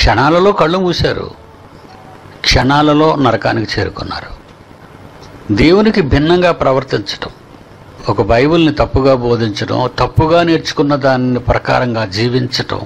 క్షణాలలో కళ్ళు మూశారు క్షణాలలో నరకానికి చేరుకున్నారు దేవునికి భిన్నంగా ప్రవర్తించటం ఒక బైబిల్ని తప్పుగా బోధించడం తప్పుగా నేర్చుకున్న దాని ప్రకారంగా జీవించటం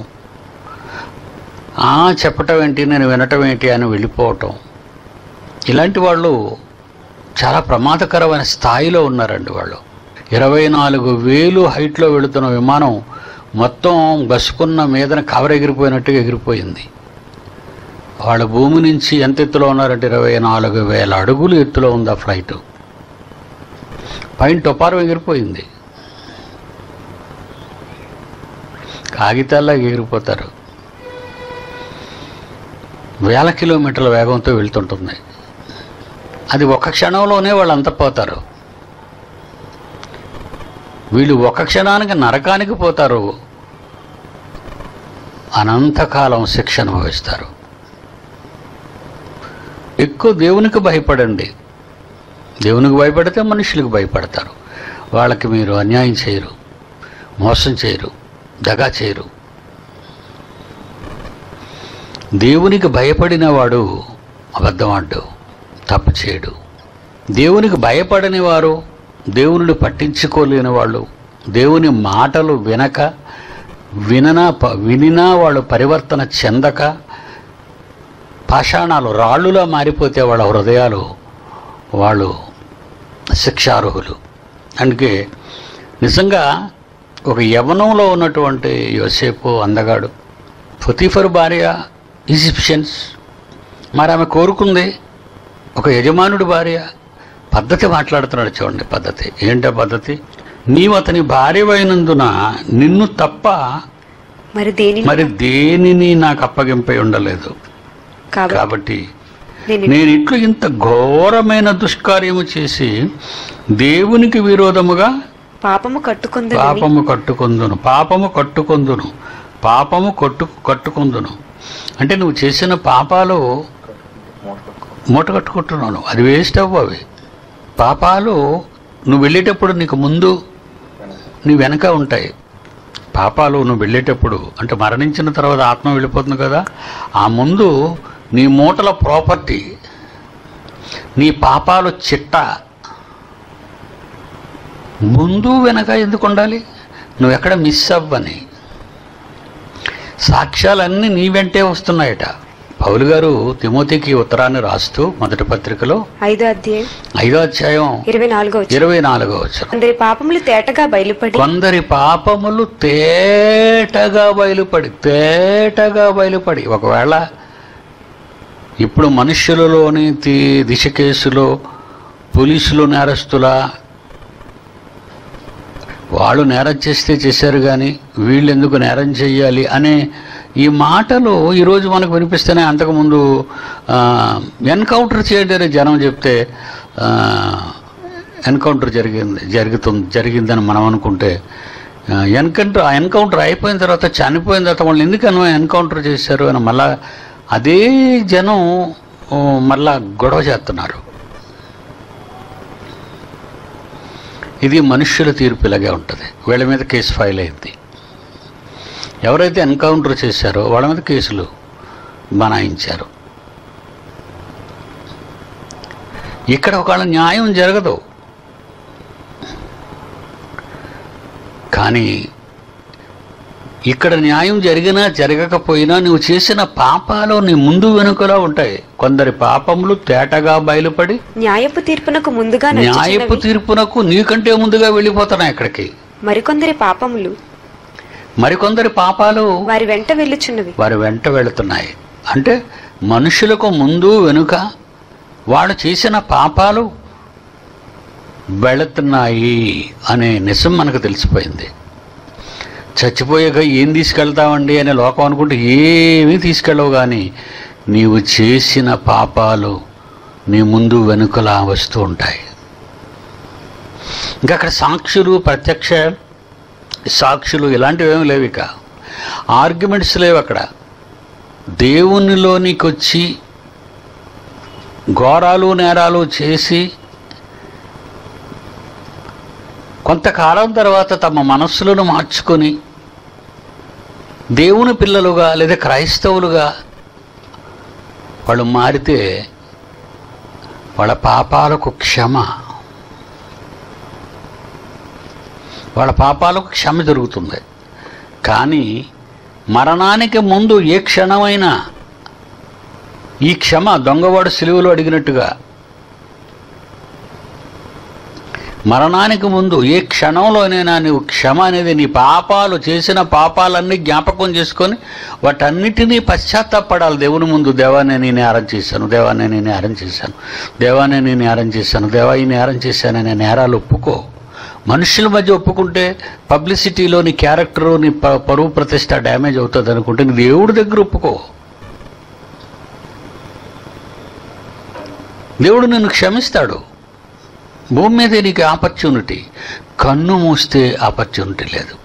ఆ చెప్పటం ఏంటి నేను వినటం ఏంటి అని వెళ్ళిపోవటం ఇలాంటి వాళ్ళు చాలా ప్రమాదకరమైన స్థాయిలో ఉన్నారండి వాళ్ళు ఇరవై నాలుగు వేలు హైట్లో వెళుతున్న విమానం మొత్తం గసుకున్న మీదన కవర్ ఎగిరిపోయినట్టుగా ఎగిరిపోయింది వాళ్ళ భూమి నుంచి ఎంత ఎత్తులో ఉన్నారంటే ఇరవై నాలుగు వేల అడుగులు ఎత్తులో ఉంది ఆ ఫ్లైట్ పైన టొపారం ఎగిరిపోయింది కాగితాల్లో ఎగిరిపోతారు వేల కిలోమీటర్ల వేగంతో వెళ్తుంటుంది అది ఒక క్షణంలోనే వాళ్ళు అంతపోతారు వీళ్ళు ఒక క్షణానికి నరకానికి పోతారు అనంతకాలం శిక్ష అనుభవిస్తారు ఎక్కువ దేవునికి భయపడండి దేవునికి భయపడితే మనుషులకు భయపడతారు వాళ్ళకి మీరు అన్యాయం చేయరు మోసం చేయరు దగా చేయరు దేవునికి భయపడిన వాడు అబద్ధమాడు తప్పు చేయడు దేవునికి భయపడని వారు దేవుని పట్టించుకోలేని వాళ్ళు దేవుని మాటలు వినక విననా ప- వినినా వాళ్ళు పరివర్తన చెందక పాషాణాలు రాళ్ళులా మారిపోతే వాళ్ళ హృదయాలు వాళ్ళు శిక్షార్హులు అందుకే నిజంగా ఒక యవనంలో ఉన్నటువంటి యోసేపు అందగాడు ఫుతీఫర్ భార్య ఈజిప్షియన్స్ మరి ఆమె కోరుకుంది ఒక యజమానుడి భార్య పద్ధతి మాట్లాడుతున్నాడు చూడండి పద్ధతి ఏంటా పద్ధతి నీవు అతని భార్యవైనందున నిన్ను తప్ప మరి దేని మరి దేనిని నాకు అప్పగింపై ఉండలేదు కాబట్టి కాబట్టి నేను నేను ఇట్లు ఇంత ఘోరమైన దుష్కార్యము చేసి దేవునికి విరోధముగా పాపము కట్టుకుందని పాపము కట్టుకొందును పాపము కట్టుకొందును పాపము కట్టు కట్టుకొందును అంటే నువ్వు చేసిన పాపాలు మూట కట్టుకుంటున్నాను అది వేస్ట్ అవ్వు అవి పాపాలు నువ్వు వెళ్ళేటప్పుడు నీకు ముందు నీ వెనక ఉంటాయి పాపాలు నువ్వు వెళ్ళేటప్పుడు అంటే మరణించిన తర్వాత ఆత్మ వెళ్ళిపోతుంది కదా ఆ ముందు నీ మూటల ప్రాపర్టీ నీ పాపాలు చిట్ట ముందు వెనక ఎందుకు ఉండాలి నువ్వు ఎక్కడ మిస్ అవ్వని సాక్ష్యాలన్నీ నీ వెంటే వస్తున్నాయట పౌలు గారు తిమోతికి ఉత్తరాన్ని రాస్తూ మొదటి పత్రికలో ఐదో అధ్యాయం ఐదో అధ్యాయం ఇరవై నాలుగో వచ్చిన ఇరవై నాలుగో వచ్చిన అందరి పాపములు తేటగా బయలుపడి కొందరి పాపములు తేటగా బయలుపడి తేటగా బయలుపడి ఒకవేళ ఇప్పుడు మనుష్యులలోని తి- దిశ కేసులో పోలీసులు నేరస్తుల వాళ్ళు నేరం చేస్తే చేశారు కానీ వీళ్ళు ఎందుకు నేరం చెయ్యాలి అనే ఈ మాటలు ఈరోజు మనకు వినిపిస్తేనే అంతకుముందు ఎన్కౌంటర్ చేయడని జనం చెప్తే ఎన్కౌంటర్ జరిగింది జరుగుతుంది జరిగిందని మనం అనుకుంటే ఎన్కౌంటర్ ఆ ఎన్కౌంటర్ అయిపోయిన తర్వాత చనిపోయిన తర్వాత వాళ్ళు ఎందుకు అను ఎన్కౌంటర్ చేశారు అని మళ్ళా అదే జనం ఓ, మళ్ళా గొడవ చేస్తున్నారు ఇది మనుష్యుల తీర్పు ఇలాగే ఉంటుంది వీళ్ళ మీద కేసు ఫైల్ అయింది ఎవరైతే ఎన్కౌంటర్ చేశారో వాళ్ళ మీద కేసులు బనాయించారు ఇక్కడ ఒకవేళ న్యాయం జరగదు కానీ ఇక్కడ న్యాయం జరిగినా జరగకపోయినా నువ్వు చేసిన పాపాలు నీ ముందు వెనుకలా ఉంటాయి కొందరి పాపములు తేటగా బయలుపడి న్యాయపు తీర్పునకు ముందుగా న్యాయపు నడుచుచున్నవి తీర్పునకు నీకంటే ముందుగా వెళ్ళిపోతున్నాయి అక్కడికి మరికొందరి పాపములు మరికొందరి పాపాలు వారి వెంట వెళ్ళుచున్నవి వారి వెంట వెళుతున్నాయి అంటే మనుషులకు ముందు వెనుక వాళ్ళు చేసిన పాపాలు వెళుతున్నాయి అనే నిజం మనకు తెలిసిపోయింది చచ్చిపోయాక ఏం తీసుకెళ్తామండి అనే లోకం అనుకుంటే ఏమీ తీసుకెళ్ళవు కానీ నీవు చేసిన పాపాలు నీ ముందు వెనుకలా వస్తూ ఉంటాయి ఇంకా అక్కడ సాక్షులు ప్రత్యక్ష సాక్షులు ఇలాంటివి ఏమి లేవు ఇక ఆర్గ్యుమెంట్స్ లేవు అక్కడ దేవునిలోనికి వచ్చి ఘోరాలు నేరాలు చేసి కొంతకాలం తర్వాత తమ మనస్సులను మార్చుకొని దేవుని పిల్లలుగా లేదా క్రైస్తవులుగా వాళ్ళు మారితే వాళ్ళ పాపాలకు క్షమ వాళ్ళ పాపాలకు క్షమ జరుగుతుంది కానీ మరణానికి ముందు ఏ క్షణమైనా ఈ క్షమ దొంగవాడు సిలువలో అడిగినట్టుగా మరణానికి ముందు ఏ క్షణంలోనైనా నీవు క్షమ అనేది నీ పాపాలు చేసిన పాపాలన్నీ జ్ఞాపకం చేసుకొని వాటన్నిటినీ పశ్చాత్తాపడాలి దేవుని ముందు దేవా నేను ఈ నేరం చేశాను దేవా నేను ఈ నేరం చేశాను దేవా నేను ఈ నేరం చేశాను దేవా ఈ నేరం చేశాననే నేరాలు ఒప్పుకో మనుషుల మధ్య ఒప్పుకుంటే పబ్లిసిటీలో నీ క్యారెక్టర్ నీ ప- పరువు ప్రతిష్ట డ్యామేజ్ అవుతుంది అనుకుంటే నీ దేవుడి దగ్గర ఒప్పుకో దేవుడు నిన్ను క్షమిస్తాడు భూమి మీద నీకు ఆపర్చునిటీ కన్ను మూస్తే ఆపర్చునిటీ లేదు